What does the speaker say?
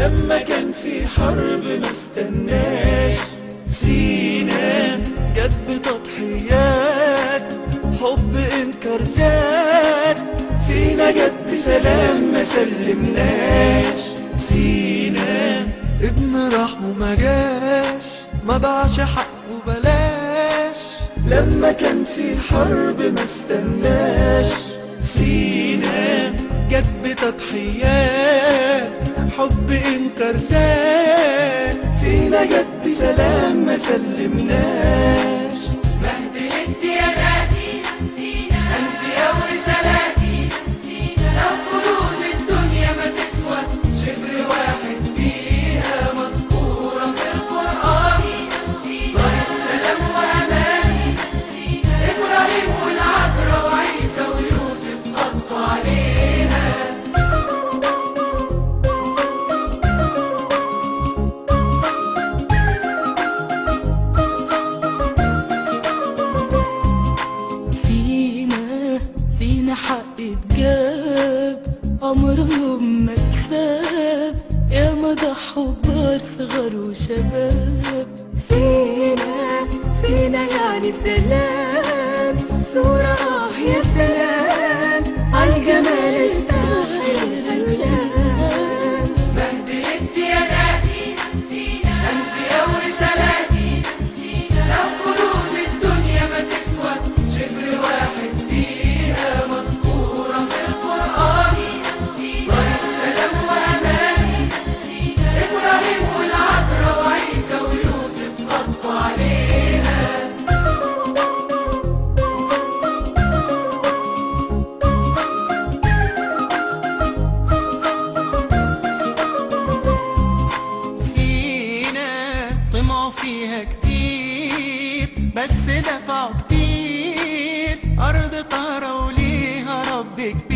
لما كان في حرب ما استناش سينا جت بتضحيات حب انكر زاد سينا جت بسلام ما سلمناش سينا ابن رحمه ما جاش ما ضاعش حقه بلاش لما كان في حرب ما استناش سينا جت بتضحيات حب انكر زاد سينا جت بسلام ما سلمناش مهد الديانات أنبياء ورسالات لو كنوز الدنيا ما تسوى شبر واحد فيها مذكورة في القرآن طريق سلام وأمان إبراهيم والعذراء وعيسى ويوسف خطوا عليها فينا فينا حق اتجاب عمرهم ما اتساب يا ما ضحوا كبار صغار وشباب فينا فينا يعني سلام صورة آه يا سلام عالجمال الساحر الخلاب مهد الديانات أنبياء ورسالات لو كنوز الدنيا ما تسوى شبر واحد فيها مذكورة في القرآن طريق سلام وأمان إبراهيم والعذراء وعيسى ويوسف خطوا عليها سينا طمعوا فيها كتير بس دفعوا كتير أرض طهرة وليها رب كبير